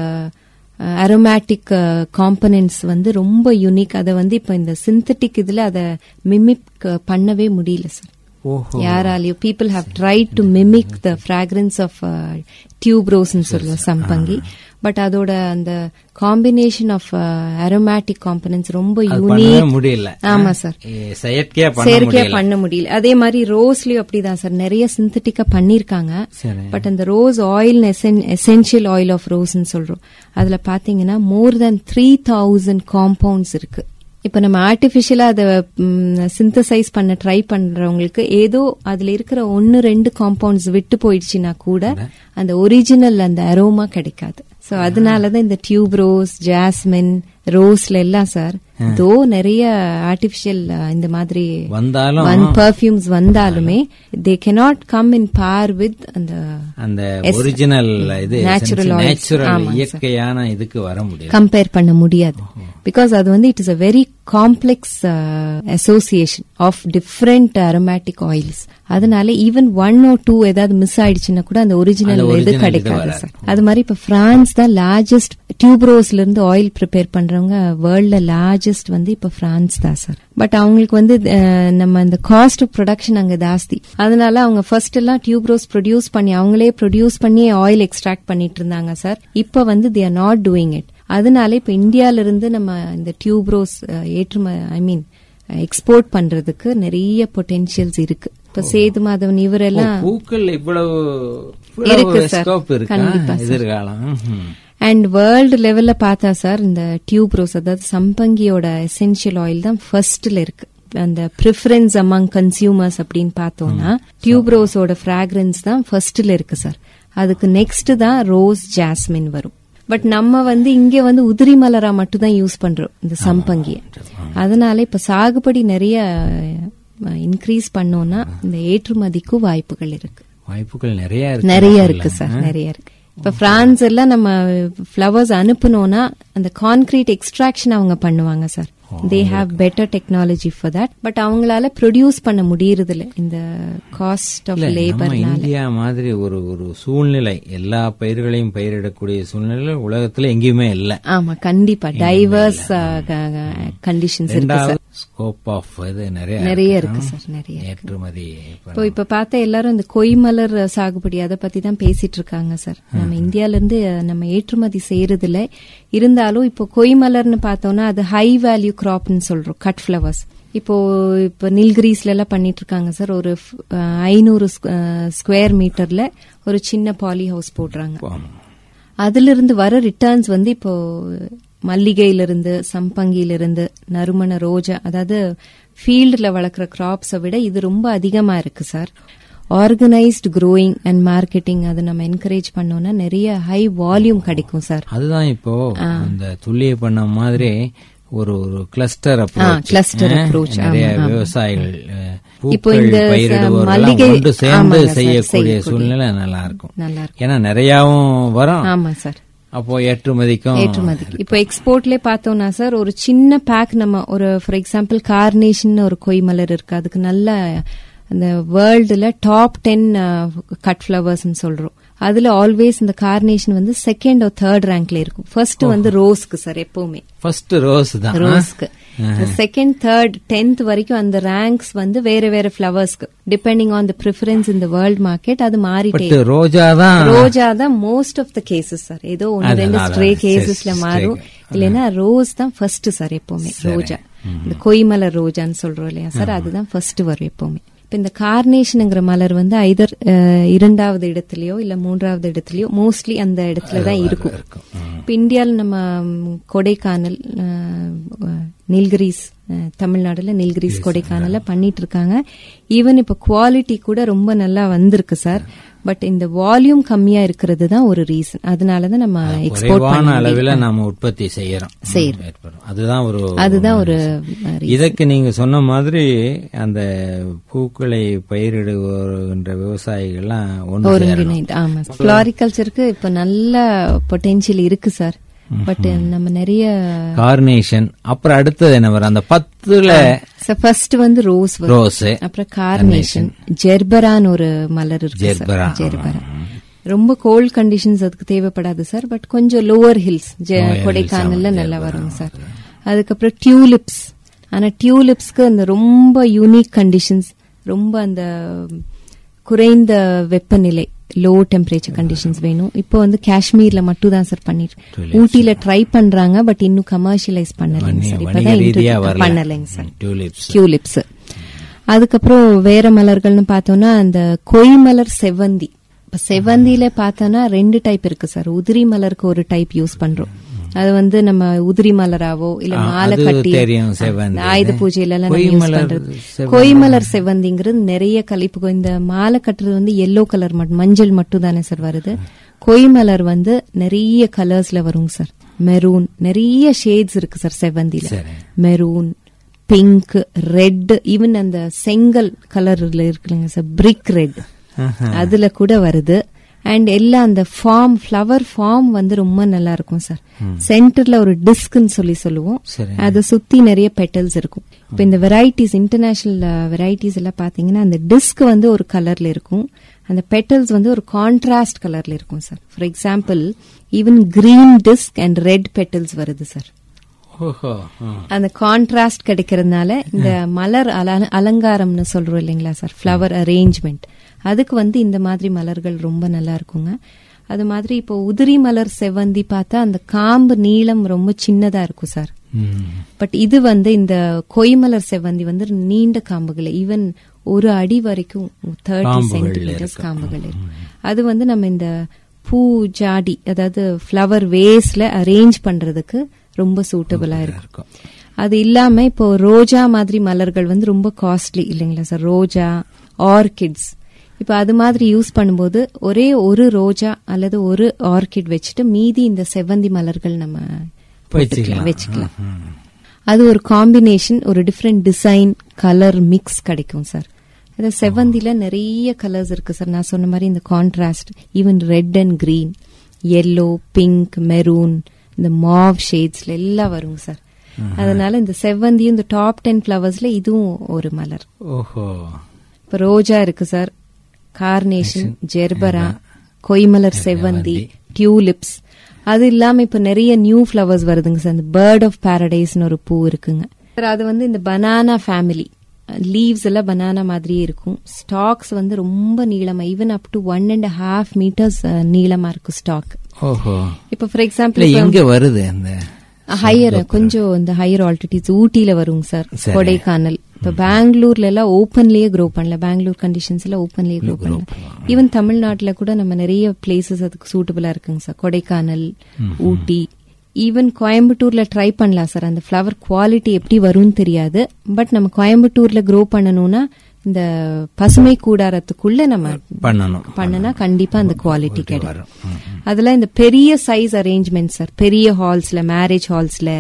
அரோமேட்டிக் காம்பனன்ட்ஸ் வந்து ரொம்ப யூனிக் அதை வந்து இப்ப இந்த சிந்தட்டிக் இதுல அதை மிமிக் பண்ணவே முடியல சார் ஓஹோ யாராலையும் people have try to mimic the fragrance of டியூப் ரோஸ்ன்னு சொல்லுவோம் சம்பங்கி பட் அதோட அந்த காம்பினேஷன் ஆஃப் அரோமேட்டிக் காம்பனன்ட்ஸ் ரொம்ப அது பண்ணவே யூனிக் முடியல ஆமா சார் ஏ, செயற்கையா பண்ண செயற்கையா முடியல பண்ண முடியல அதே மாதிரி ரோஸ்லயும் அப்படிதான் சார் நிறைய சிந்தட்டிக்கா பண்ணிருக்காங்க சரி பட் அந்த rose oil essential oil of ரோஸ்ன்னு சொல்றோம் அதுல பாத்தீங்கன்னா more then three thousand compounds இருக்கு இப்ப நம்ம ஆர்டிபிஷியலா அதை சிந்தசைஸ் பண்ண ட்ரை பண்றவங்களுக்கு ஏதோ அதுல இருக்கிற ஒன்னு ரெண்டு காம்பவுண்ட்ஸ் விட்டு போயிடுச்சுன்னா கூட அந்த ஒரிஜினல் அந்த அரோமா கிடைக்காது சோ அதனாலதான் இந்த டியூப் ரோஸ் ஜாஸ்மின் ரோஸ்ல எல்லாம் சார் தோ நிறைய ஆர்டிபிஷியல் இந்த மாதிரி வந்தாலும் பர்ஃபியூம்ஸ் வந்தாலுமே they cannot come in par with அந்த அந்த ஒரிஜினல் இது Natural oils. நேச்சுரல் ஆமாங்க சார். இயற்கையான இதுக்கு வர முடியாது கம்பேர் பண்ண முடியாது பிகாஸ் அது வந்து it is a very complex association of different aromatic oils அதனால ஈவன் ஒன் ஓ டூ ஏதாவது மிஸ் ஆயிடுச்சுன்னா கூட அந்த ஒரிஜினல் அந்த இது original இது கிடைக்காது வராது. சார் அது மாதிரி இப்ப பிரான்ஸ் தான் லார்ஜஸ்ட் டியூப்ரோஸ்ல இருந்து ஆயில் ப்ரிப்பேர் பண்றவங்க வேர்ல்ட்ல லார்ஜஸ்ட் வந்து இப்ப பிரான்ஸ் தான் சார் பட் அவங்களுக்கு வந்து அஹ், நம்ம இந்த காஸ்ட் ஆஃப் ப்ரொடக்ஷன் அங்க ஜாஸ்தி அதனால அவங்க ஃபர்ஸ்ட் எல்லாம் டியூப்ரோஸ் ப்ரொடியூஸ் பண்ணி அவங்களே ப்ரொடியூஸ் பண்ணி ஆயில் எக்ஸ்ட்ராக்ட் பண்ணிட்டு இருந்தாங்க சார் இப்ப வந்து they are not doing it அதனால இப்ப இந்தியால இருந்து நம்ம இந்த டியூப்ரோஸ் ஏற்றும ஐ மீன் எக்ஸ்போர்ட் பண்றதுக்கு நிறைய பொட்டென்சியல்ஸ் இருக்கு இப்ப சேது மாதவன் இவரெல்லாம் பூக்கள் இவ்வளவு இருக்கு இவ்வளவு சார். ஸ்கோப் இருக்கா கண்டிப்பா சார். எதிர்காலம் ம்ஹும். அண்ட் வேர்ல்டு லெவல்ல பார்த்தா சார் இந்த டியூப் ரோஸ் அதாவது சம்பங்கியோட எசென்ஷியல் ஆயில் தான் ஃபர்ஸ்ட்ல இருக்கு அந்த ப்ரிஃபரன்ஸ் அமங் கன்சியூமர்ஸ் அப்படின்னு பார்த்தோம்னா டியூப் ரோஸோட ஃப்ராக்ரன்ஸ் தான் ஃபர்ஸ்ட்ல இருக்கு சார் அதுக்கு நெக்ஸ்ட் தான் ரோஸ் ஜாஸ்மின் வரும் பட் நம்ம வந்து இங்க வந்து உதிரி மலரா மட்டும் தான் யூஸ் பண்றோம் இந்த சம்பங்கிய அதனால இப்ப சாகுபடி நிறைய இன்க்ரீஸ் பண்ணோம்னா இந்த ஏற்றுமதிக்கும் வாய்ப்புகள் இருக்கு வாய்ப்புகள் நிறைய இருக்கு நிறைய இருக்கு சார் நிறைய இருக்கு இப்ப பிரான்ஸ் எல்லாம் நம்ம ஃபிளவர்ஸ் அனுப்புனோம்னா அந்த கான்கிரீட் எக்ஸ்ட்ராக்ஷன் அவங்க பண்ணுவாங்க sir they have better technology for that but அவங்களால ப்ரொடியூஸ் பண்ண முடியறது இல்ல இந்த காஸ்ட் ஆஃப் இல்ல, நம்ம லேபர்னால இந்தியா மாதிரி ஒரு ஒரு சூழ்நிலை எல்லா பயிர்களையும் பயிரிடக்கூடிய சூழ்நிலை உலகத்துல எங்கேயுமே இல்ல ஆமா கண்டிப்பா டைவர்ஸ் கண்டிஷன்ஸ் இருக்கு ரெண்டாவது சார் ஸ்கோப் ஆஃப் இது நிறைய நிறைய இருக்கு சார் நிறைய ஏற்றுமதி இப்போ இப்ப பார்த்தா எல்லாரும் இந்த கொய்மலர் சாகுபடி அதை பத்தி தான் பேசிட்டு இருக்காங்க சார் நம்ம இந்தியால இருந்து நம்ம ஏற்றுமதி செய்யறது இல்ல இருந்தாலும் இப்போ கொய்மலர்னு பார்த்தோம்னா அது ஹை வேல்யூ கிராப்னு சொல்றோம் கட் ஃபிளவர்ஸ் இப்போ இப்ப நீல்கிரீஸ்ல எல்லாம் பண்ணிட்டு இருக்காங்க சார் ஒரு ஐநூறு ஸ்கொயர் மீட்டர்ல ஒரு சின்ன பாலி ஹவுஸ் போடுறாங்க ஆமா. அதுல இருந்து வர ரிட்டர்ன்ஸ் வந்து இப்போ மல்லிகையில இருந்து சம்பங்கியில இருந்து நறுமண ரோஜா அதாவது ஃபீல்டுல வளர்க்குற கிராப்ஸை விட இது ரொம்ப அதிகமா இருக்கு sir organised growing and marketing அதை நம்ம என்கரேஜ் பண்ணோம்னா நிறைய ஹை வால்யூம் கிடைக்கும் சார் அதுதான் இப்போ அந்த துல்லிய பண்ண மாதிரி ஒரு ஒரு கிளஸ்டர் cluster approach, நிறைய ஆமா, ஆமா. விவசாயிகள் அஹ், இப்போ பூக்கள் இந்த பயிரிடுபவர்கள் மல்லிகை- ஒன்று சேர்ந்து ஆமாங்க சார், செய்யக்கூடிய செய்யக்கூடிய. சூழ்நிலை நல்லா இருக்கும் நல்லா இருக்கும் ஏன்னா நிறையாவும் வரும் ஆமா சார் அப்போ ஏற்றுமதிக்கும் ஏற்றுமதி இப்போ எக்ஸ்போர்ட்லயே பார்த்தோம்னா சார் ஒரு சின்ன பேக் நம்ம ஒரு ஃபார் எக்ஸாம்பிள் கார்னேஷன் ஒரு கொய் மலர் இருக்கு அதுக்கு நல்ல அந்த வேர்ல்டுல டாப் டென் கட் ஃபிளவர்ஸ் சொல்றோம் அதுல ஆல்வேஸ் இந்த கார்னேஷன் வந்து செகண்ட் ஒரு தேர்ட் ரேங்க்ல இருக்கும் ஃபர்ஸ்ட் வந்து ரோஸ்க்கு சார் எப்பவுமே ஃபர்ஸ்ட் ரோஸ் தான் ரோஸ்க்கு செகண்ட் தேர்ட் டென்த் வரைக்கும் அந்த ரேங்க்ஸ் வந்து வேற வேற ஃபிளவர்ஸ்க்கு depending on the preference in the world market அது மாறிட்டே பட் ரோஜா தான் ரோஜா தான் most of the cases sir ஏதோ ஒன்னு அதான், ரெண்டு அதான், ஸ்ட்ரே சரி, கேசஸ்ல stray. மாறும் இல்லைன்னா ரோஸ் தான் ஃபர்ஸ்ட் சார் எப்பவுமே ரோஜா இந்த கொய்மலர் ரோஜான்னு சொல்றோம் இல்லையா சார் அதுதான் ஃபர்ஸ்ட் வரும் எப்பவுமே இப்ப இந்த கார்னேஷனுங்கிற மலர் வந்து ஐதர் இரண்டாவது இடத்துலயோ இல்ல மூன்றாவது இடத்துலயோ மோஸ்ட்லி அந்த இடத்துல தான் இருக்கும் இப்ப இந்தியால நம்ம ம், கொடைக்கானல் அஹ், நீல்கிரிஸ் அஹ், தமிழ்நாடுல நீல்கிரிஸ் கொடைக்கானல்ல பண்ணிட்டு இருக்காங்க ஈவன் இப்ப குவாலிட்டி கூட ரொம்ப நல்லா வந்திருக்கு சார் பட் இந்த வால்யூம் கம்மியா இருக்கிறது தான் ஒரு ரீசன் அதனாலதான் நம்ம எக்ஸ்போர்ட் குறைவான பண்ண அளவில் நாம உற்பத்தி செய்யறோம் செய்யறோம். ஏற்படும் அதுதான் ஒரு அதுதான் ஒரு அஹ், இதற்கு நீங்க சொன்ன மாதிரி அந்த பூக்களை பயிரிடுகின்ற விவசாயிகள்லாம் ஒன்று சேரணும் ஒருங்கிணைந்து ஆமா ஃபிளாரிகல்ச்சருக்கு இப்ப நல்ல பொட்டென்சியல் இருக்கு சார் பட் நம்ம நிறைய கார்னேஷன் அப்புறம் அடுத்தது என்ன வரும் அந்த பத்துல ஃபர்ஸ்ட் வந்து ரோஸ் வரும் ரோஸ் அப்புறம் கார்னேஷன் ஜெர்பரான்னு ஒரு மலர் இருக்கு சார் ஜெர்பரா. ஜெர்பரா ரொம்ப கோல்ட் கண்டிஷன்ஸ் அதுக்கு தேவைப்படாது சார் பட் கொஞ்சம் லோவர் ஹில்ஸ் கொடைக்கானல்ல நல்லா வரும் சார் அதுக்கப்புறம் டியூலிப்ஸ் ஆனா டியூலிப்ஸ்க்கு அந்த ரொம்ப யூனிக் கண்டிஷன்ஸ் ரொம்ப அந்த குறைந்த வெப்பநிலை லோ டெம்பரேச்சர் கண்டிஷன்ஸ் வேணும் இப்போ வந்து காஷ்மீர்ல மட்டும் தான் சார் பண்ணிட்டு ஊட்டில ட்ரை பண்றாங்க பட் இன்னும் கமர்ஷியலைஸ் பண்ணலைங்க சார் வணிக இப்பதான் ரீதியா introduce- வரல பண்ணலைங்க சார் டியூலிப்ஸ் டியூலிப்ஸ் அதுக்கப்புறம் வேற மலர்கள்னு பார்த்தோம்னா அந்த கொய் மலர் செவ்வந்தி இப்ப செவ்வந்தியில பார்த்தோம்னா ரெண்டு டைப் இருக்கு சார் உதிரி மலருக்கு ஒரு டைப் யூஸ் பண்றோம் அது வந்து நம்ம உதிரி மலராவோ இல்ல ஆ, மாலை அது கட்டி தெரியும், செவ்வந்தி. ஆயுத பூஜையில எல்லாம் கொய் நம்ம யூஸ் மலர் பண்றது செவ்வந்தி. கொய் மலர் செவ்வந்திங்கிறது நிறைய கலிப்பு இந்த மாலை கட்டுறது வந்து எல்லோ கலர் மட்டும் மஞ்சள் மட்டும் தானே சார் வருது கொய் மலர் வந்து நிறைய கலர்ஸ்ல வருங்க சார் மெரூன் நிறைய ஷேட்ஸ் இருக்கு சார் செவ்வந்தியில சரி. மெரூன் பிங்க் ரெட் ஈவன் அந்த செங்கல் கலர்ல இருக்குல்லைங்க சார் பிரிக் ரெட் அதுல கூட வருது அண்ட் எல்லாம் அந்த ஃபார்ம் ஃப்ளவர் ஃபார்ம் வந்து ரொம்ப நல்லா இருக்கும் சார் சென்டர்ல ஒரு டிஸ்க்னு சொல்லி சொல்லுவோம் சரி. அதை சுத்தி நிறைய பெட்டல்ஸ் இருக்கும் இப்ப இந்த வெரைட்டிஸ் இன்டர்நேஷனல் வெரைட்டிஸ் எல்லாம் பாத்தீங்கன்னா அந்த டிஸ்க் வந்து ஒரு கலர்ல இருக்கும் அந்த பெட்டல்ஸ் வந்து ஒரு கான்ட்ராஸ்ட் கலர்ல இருக்கும் sir for example even green disc and red petals வருது சார் ஓஹோ ஆ. அந்த கான்ட்ராஸ்ட் கிடைக்கிறதுனால இந்த மலர் அல- அலங்காரம்னு சொல்றோம் இல்லைங்களா சார் ஃப்ளவர் அரேஞ்ச்மெண்ட் அதுக்கு வந்து இந்த மாதிரி மலர்கள் ரொம்ப நல்லா இருக்குங்க அது மாதிரி இப்போ உதிரி மலர் செவ்வந்தி பார்த்தா அந்த காம்பு நீளம் ரொம்ப சின்னதா இருக்கும் சார் ம். பட் இது வந்து இந்த கொய்மலர் செவ்வந்தி வந்து நீண்ட காம்புகள் ஈவன் ஒரு அடி வரைக்கும் தேர்ட்டி காம்புகள் சென்டிமீட்டர்ஸ் இருக்கு. காம்புகள் இருக்கு அது வந்து நம்ம இந்த பூ ஜாடி அதாவது ஃப்ளவர் வேஸ்ல அரேஞ்ச் பண்றதுக்கு ரொம்ப சூட்டபிளா இருக்கும் இருக்கும் அது இல்லாம இப்போ ரோஜா மாதிரி மலர்கள் வந்து ரொம்ப காஸ்ட்லி இல்லைங்களா சார் ரோஜா ஆர்கிட்ஸ் இப்போ அது மாதிரி யூஸ் பண்ணும்போது ஒரே ஒரு ரோஜா அல்லது ஒரு ஆர்கிட் வச்சுட்டு மீதி இந்த செவ்வந்தி மலர்கள் நம்ம வச்சுக்கலாம். வச்சுக்கலாம் அது ஒரு காம்பினேஷன் ஒரு டிஃப்ரெண்ட் டிசைன் கலர் மிக்ஸ் கிடைக்கும் சார் அது செவ்வந்தில நிறைய கலர்ஸ் இருக்கு சார் நான் சொன்ன மாதிரி இந்த contrast even red and green yellow pink maroon இந்த மாவ் ஷேட்ஸ்ல எல்லாம் வருங்க சார் அதனால இந்த செவ்வந்தியும் இந்த டாப் டென் ஃபிளவர்ஸ்ல இதுவும் ஒரு மலர் ஓஹோ இப்ப ரோஜா இருக்கு சார் கார்னேஷன் ஜெர்பரா கொய்மலர் செவ்வந்தி டியூலிப்ஸ் அது இல்லாம இப்ப நிறைய நியூ ஃபிளவர்ஸ் வருதுங்க சார் இந்த பேர்ட் ஆஃப் பாரடைஸ்னு ஒரு பூ இருக்குங்க சார் அது வந்து இந்த பனானா ஃபேமிலி லீவ்ஸ் எல்லாம் பனானா மாதிரியே இருக்கும் ஸ்டாக்ஸ் வந்து ரொம்ப நீளமா even up to one and half metres நீளமா இருக்கும் ஸ்டாக் ஓஹோ இப்ப ஃபார் இல்ல எக்ஸாம்பிள் எங்க வருது அந்த ஹையர் கொஞ்சம் இந்த ஹையர் ஆல்டிடியூட்ஸ் ஊட்டியில வருங்க சார் சரி. கொடைக்கானல் இப்ப பெங்களூர்ல எல்லாம் ஓப்பன்லயே க்ரோ பண்ணல பெங்களூர் கண்டிஷன்ஸ் எல்லாம் ஓப்பன்லயே க்ரோ பண்ணல ஈவன் தமிழ்நாட்டுல கூட நம்ம நிறைய பிளேசஸ் அதுக்கு சூட்டபிளா இருக்குங்க சார் கொடைக்கானல் ஊட்டி ஈவன் கோயம்புத்தூர்ல ட்ரை பண்ணலாம் சார் அந்த ஃப்ளவர் குவாலிட்டி எப்படி வரும்னு தெரியாது பட் நம்ம கோயம்புத்தூர்ல க்ரோ பண்ணணும்னா இந்த பசுமை கூடாரத்துக்குள்ள நம்ம பண்ணணும் பண்ணுனா கண்டிப்பா அந்த குவாலிட்டி கிடைக்கும் வரும். ம், அதுல இந்த பெரிய சைஸ் அரேஞ்ச்மெண்ட் சார் பெரிய ஹால்ஸ்ல மேரேஜ் ஹால்ஸ்ல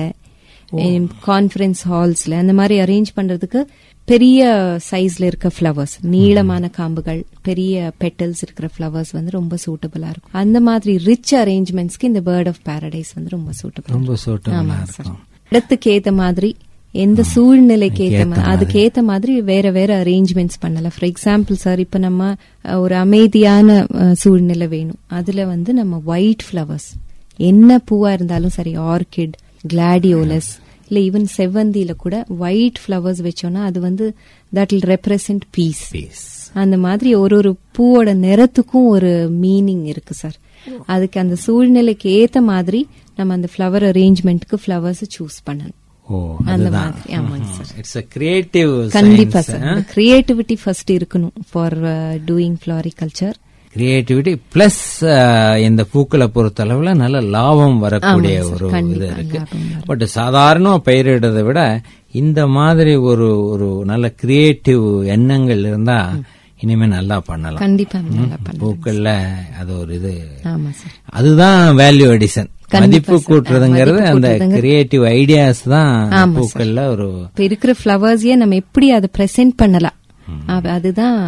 கான்ஃபரன்ஸ் ஹால்ஸ்ல அந்த மாதிரி அரேஞ்ச் பண்றதுக்கு பெரிய சைஸ்ல இருக்க ஃப்ளவர்ஸ் நீளமான காம்புகள் பெரிய பெட்டல்ஸ் இருக்கிற ஃப்ளவர்ஸ் வந்து ரொம்ப சூட்டபிளா இருக்கும் அந்த மாதிரி ரிச் அரேஞ்ச்மெண்ட்ஸ்க்கு இந்த பேர்ட் ஆஃப் பாரடைஸ் வந்து ரொம்ப சூட்டபிள் ரொம்ப சூட்டமா ஆமா சார் இருக்கும் இடத்துக்கு ஏத்த மாதிரி எந்த சூழ்நிலைக்கு ஏத்த மாதிரி அதுக்கு ஏத்த மாதிரி வேற வேற அரேஞ்ச்மெண்ட்ஸ் பண்ணலாம் ஃபார் எக்ஸாம்பிள் சார் இப்ப நம்ம அஹ், ஒரு அமைதியான அஹ், சூழ்நிலை வேணும் அதுல வந்து நம்ம ஒயிட் ஃப்ளவர்ஸ் என்ன பூவா இருந்தாலும் சரி ஆர்கிட் கிளாடியோலஸ் இல்ல ஈவன் செவ்வந்தியில கூட ஒயிட் ஃபிளவர்ஸ் வச்சோம்னா அது வந்து that will represent peace peace அந்த மாதிரி ஒரு ஒரு பூவோட நிறத்துக்கும் ஒரு மீனிங் இருக்கு சார் அதுக்கு அந்த சூழ்நிலைக்கு ஏத்த மாதிரி நம்ம அந்த ஃப்ளவர் அரேஞ்ச்மெண்ட்க்கு ஃப்ளவர்ஸ் சூஸ் பண்ணணும் ஓ அந்த அதுதான் மாதிரி ஆமாங்க சார் இட்ஸ் அ கிரியேட்டிவ் கண்டிப்பா சார் கிரியேட்டிவிட்டி ஃபர்ஸ்ட் இருக்கணும் for doing floriculture creativity plus இந்த பூக்களை பொறுத்த அளவுல நல்ல லாபம் வரக்கூடிய ஆமாங்க சார், ஒரு இது கண்டிப்பா இருக்கு லாபம் வரும். பட் சாதாரண பயிரிடுறதை விட இந்த மாதிரி ஒரு ஒரு நல்ல கிரியேட்டிவ் எண்ணங்கள் இருந்தா இனிமே நல்லா பண்ணலாம் கண்டிப்பா நல்லா பண்ணலாம் பூக்கள்ல அது ஒரு இது ஆமா சார் அதுதான் வேல்யூ அடிஷன் கண்டிப்பா மதிப்பு சார். கூட்டுறதுங்கிறது மதிப்பு அந்த கூட்டுறதுங்க- கிரியேட்டிவ் ஐடியாஸ் தான் ஆமா சார். பூக்கள்ல ஒரு இப்ப இருக்கிற ஃபிளவர்ஸையே நம்ம எப்படி அதை பிரசன்ட் பண்ணலாம் அது- அதுதான்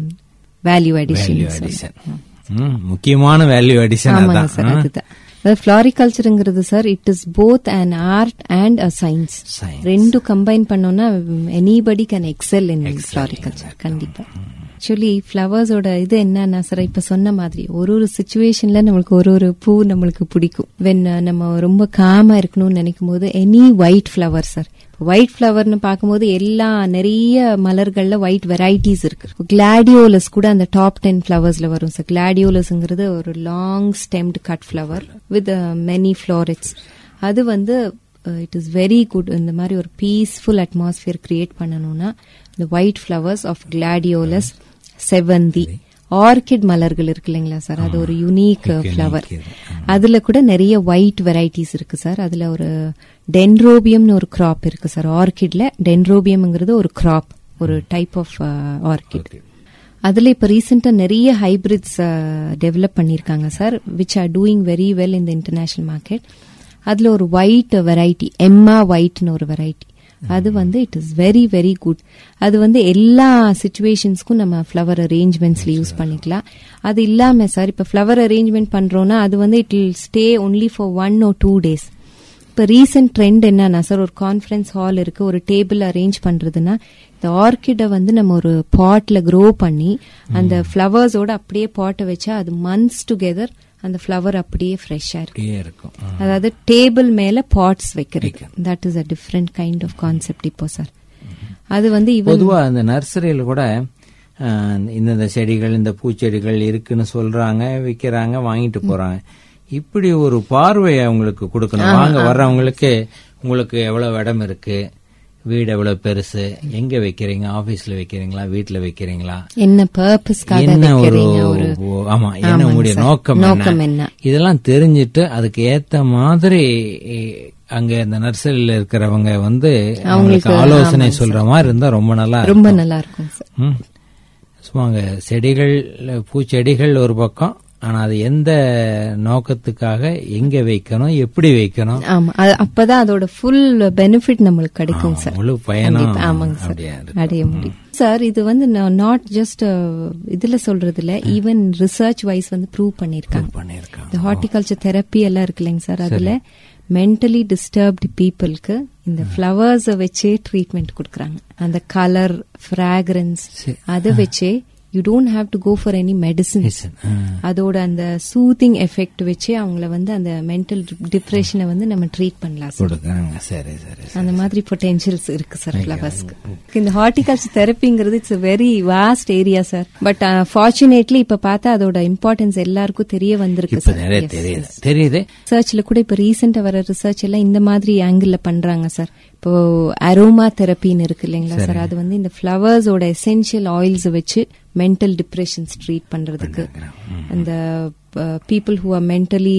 வேல்யூ அடிஷன் வேல்யூ அடிஷன் முக்கியமான வேல்யூ அடிஷன் ஆமாங்க அதான் சார் ம். அதுதான் அதாவது ஃபிளாரிகல்ச்சருங்கிறது sir it is both and art and a science Science. ரெண்டு கம்பைன் பண்ணோம்னா anybody can excel in floriculture கண்டிப்பா ஆக்சுவலி ஃப்ளவர்ஸோட இது என்னன்னா சார் இப்ப சொன்ன மாதிரி ஒரு ஒரு சுச்சுவேஷன்ல நம்மளுக்கு ஒரு ஒரு பூ நம்மளுக்கு பிடிக்கும் வென் நம்ம ரொம்ப காமா இருக்கணும்னு நினைக்கும் போது any white flower sir white ஃப்ளவர்னு பார்க்கும்போது எல்லா நிறைய மலர்கள்ல ஒயிட் வெரைட்டிஸ் இருக்கு கிளாடியோலஸ் கூட அந்த டாப் டென் ஃப்ளவர்ஸ்ல வரும் சார் கிளாடியோலஸ்ங்கிறது ஒரு long stemmed cut flower with many florets அது வந்து இட் இஸ் வெரி குட் இந்த மாதிரி ஒரு பீஸ்ஃபுல் அட்மாஸ்பியர் கிரியேட் பண்ணணும்னா இந்த ஒயிட் ஃப்ளவர்ஸ் ஆஃப் கிளாடியோலஸ் செவந்தி ஆர்கிட் மலர்கள் இருக்கு இல்லைங்களா சார் அது ஒரு யுனிக் ஃப்ளவர் அதுல கூட நிறைய ஒயிட் வெரைட்டிஸ் இருக்கு சார் அதுல ஒரு டென்ரோபியம்னு ஒரு கிராப் இருக்கு சார் ஆர்கிட்ல டென்ரோபியம்ங்கிறது ஒரு கிராப் ஒரு டைப் ஆஃப் ஆர்கிட் அதுல இப்ப ரீசெண்டா நிறைய ஹைபிரிட்ஸ் டெவலப் பண்ணிருக்காங்க sir which are doing very well in the international market அதுல ஒரு ஒயிட் வெரைட்டி எம்மா ஒயிட்னு ஒரு வெரைட்டி அது வந்து it is very very good அது வந்து எல்லா சுச்சுவேஷன்ஸ்க்கும் நம்ம ஃப்ளவர் அரேஞ்ச்மெண்ட்ஸ்ல யூஸ் பண்ணிக்கலாம் அது இல்லாம சார் இப்ப ஃப்ளவர் அரேஞ்ச்மெண்ட் பண்றோம்னா அது வந்து it will stay only for one or two days இப்ப ரீசெண்ட் ட்ரெண்ட் என்னன்னா சார் ஒரு கான்ஃபரன்ஸ் ஹால் இருக்கு ஒரு டேபிள் அரேஞ்ச் பண்றதுன்னா இந்த ஆர்கிட வந்து நம்ம ஒரு பாட்ல க்ரோ பண்ணி அந்த ஃப்ளவர்ஸோட அப்படியே பாட்டை வச்சா அது மந்த்ஸ் டுகெதர் அந்த ஃப்ளவர் அப்படியே ஃப்ரெஷ்ஷா இருக்கு அப்படியே இருக்கும் ஆ. அதாவது டேபிள் மேல பாட்ஸ் வைக்கிறது that is a different kind of concept இப்போ சார் அது வந்து இவன் பொதுவா அந்த நர்சரியில கூட ஆஹ், இந்தந்த செடிகள் இந்த பூச்செடிகள் இருக்குன்னு சொல்றாங்க விக்கிறாங்க வாங்கிட்டு போறாங்க இப்படி ஒரு பார்வை அவங்களுக்கு கொடுக்கணும் வாங்க வர்றவங்களுக்கு உங்களுக்கு எவ்வளவு இடம் இருக்கு வீடு எவ்வளவு பெருசு எங்க வைக்கிறீங்க ஆபீஸ்ல வைக்கிறீங்களா வீட்டுல வைக்கிறீங்களா என்ன பர்பஸ்க்காக என்ன ஒரு வைக்கிறீங்க ஒரு ஓ- ஆமா என்ன ஆமாங்க உங்களுடைய சார். நோக்கம் நோக்கம் என்ன என்ன? இதெல்லாம் தெரிஞ்சிட்டு அதுக்கு ஏத்த மாதிரி எ, அங்க இந்த நர்சரியில இருக்கிறவங்க வந்து அவங்களுக்கு ஆலோசனை சொல்ற மாதிரி இருந்தா ரொம்ப நல்லா இருக்கும். ரொம்ப நல்லா இருக்கும் சார் ம். சும்மா அங்க செடிகள் பூச்செடிகள் ஒரு பக்கம் ஆனா அது எந்த நோக்கத்துக்காக எங்க வைக்கணும் எப்படி வைக்கணும் ஆமா அது- அப்பதான் அதோட ஃபுல் பெனிஃபிட் நம்மளுக்கு கிடைக்கும் சார் முழு பயணம் கண்டிப்பா, ஆமாங்க சார் அப்படியா இருக்கு. அடைய முடியும் சார் இது வந்து நாட் ஜஸ்ட் இதுல சொல்றது இல்ல ஈவன் ரிசர்ச் வைஸ் வந்து ப்ரூவ் பண்ணிருக்காங்க பண்ணிருக்காங்க இந்த ஹார்டிகல்ச்சர் தெரப்பி எல்லாம் இருக்கு இல்லைங்க சார் அதுல மென்டலி டிஸ்டர்ப்டு பீப்புளுக்கு இந்த ஃப்ளவர்ஸ் வச்சே ட்ரீட்மெண்ட் கொடுக்கறாங்க அந்த கலர் ஃப்ராக்ரன்ஸ் அதை வச்சே you don't have to go for any medicine ஆ. அதோட அந்த சூத்திங் எஃபெக்ட் வச்சே அவங்கள வந்து அந்த மென்டல் டிப்ரெஷனை வந்து நம்ம ட்ரீட் பண்ணலாம் சார் கொடுக்கறாங்க சரி சரி சரி. அந்த மாதிரி பொட்டென்ஷியல்ஸ் இருக்கு சார் ஃபிளவர்ஸ்க்கு இந்த ஹார்டிகல்ச்சர் தெரப்பிங்கிறது it's very vast area sir but fortunately இப்ப பார்த்தா அதோட இம்பார்ட்டன்ஸ் எல்லாருக்கும் தெரிய வந்திருக்கு இப்ப சார் நிறைய தெரியுது தெரியுது ரிசர்ச்ல கூட இப்ப ரீசெண்டா வர ரிசர்ச் எல்லாம் இந்த மாதிரி ஆங்கிள் பண்றாங்க சார் இப்போ அரோமா தெரப்பின்னு இருக்கு இல்லைங்களா சார் அது வந்து இந்த ஃபிளவர்ஸோட எசென்ஷியல் ஆயில்ஸ் வச்சு மென்டல் டிப்ரெஷன்ஸ் ட்ரீட் பண்றதுக்கு அந்த people who are mentally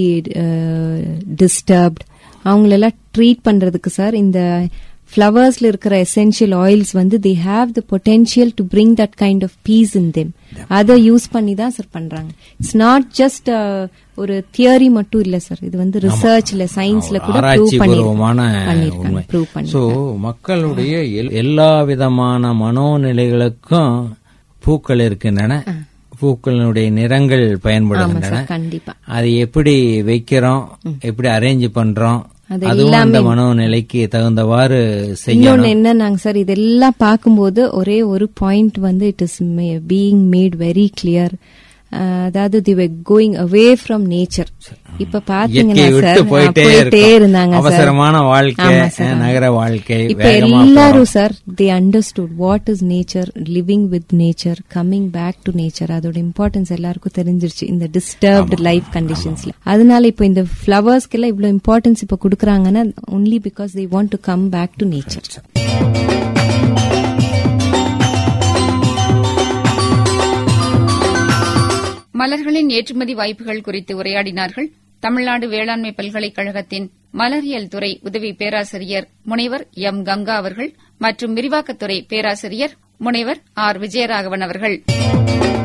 disturbed அவங்களெல்லாம் ட்ரீட் பண்றதுக்கு சார் இந்த ஃப்ளவர்ஸ்ல இருக்கிற எசென்ஷியல் ஆயில்ஸ் வந்து they have the potential to bring that kind of peace in them அதை யூஸ் பண்ணி தான் சார் பண்றாங்க இட்ஸ் நாட் ஜஸ்ட் ஒரு தியரி மட்டும் இல்ல சார் இது வந்து ரிசர்ச்ல சயின்ஸ்ல கூட ப்ரூவ் ஆராய்ச்சி பண்ணி பூர்வமான உண்மை பண்ணிருக்காங்க ப்ரூவ் பண்ணி சோ மக்களுடைய எல்- எல்லா விதமான மனோநிலைகளுக்கும் பூக்கள் இருக்கின்றன பூக்களினுடைய நிறங்கள் ஆமா பயன்படுகின்றன சார் கண்டிப்பா அது எப்படி வைக்கிறோம் எப்படி அரேஞ்ச் பண்றோம் அது அதுவும் அந்த மனோநிலைக்கு தகுந்தவாறு செய்யணும் இன்னொன்னு என்னன்னாங்க சார் இதெல்லாம் பார்க்கும்போது ஒரே ஒரு பாயிண்ட் வந்து it is being made very clear அதாவது the were going away from nature இப்ப பாத்தீங்கன்னா இயற்கையை விட்டு சார் போயிட்டே போயிட்டே இருக்கோம். இருந்தாங்க சார் அவசரமான வாழ்க்கை ஆமா சார், ஆமா. நகர வாழ்க்கை இப்ப வேகமா எல்லாரும் sir they understood what is nature living with nature coming back to nature அதோட இம்பார்ட்டன்ஸ் எல்லாருக்கும் தெரிஞ்சிருச்சு இந்த டிஸ்டர்ப்டு லைஃப் கண்டிஷன்ஸ்ல அதனால இப்போ இந்த ஃபிளவர்ஸ்க்கு எல்லாம் இவ்வளவு இம்பார்ட்டன்ஸ் இப்ப கொடுக்கறாங்கன்னா only because they want to come back to nature மலர்களின் ஏற்றுமதி வாய்ப்புகள் குறித்து உரையாடினார்கள் தமிழ்நாடு வேளாண்மை பல்கலைக்கழகத்தின் மலரியல் துறை உதவி பேராசிரியர் முனைவர் எம் கங்கா அவர்கள் மற்றும் விரிவாக்கத்துறை பேராசிரியர் முனைவர் ஆர் விஜயராகவன் அவர்கள்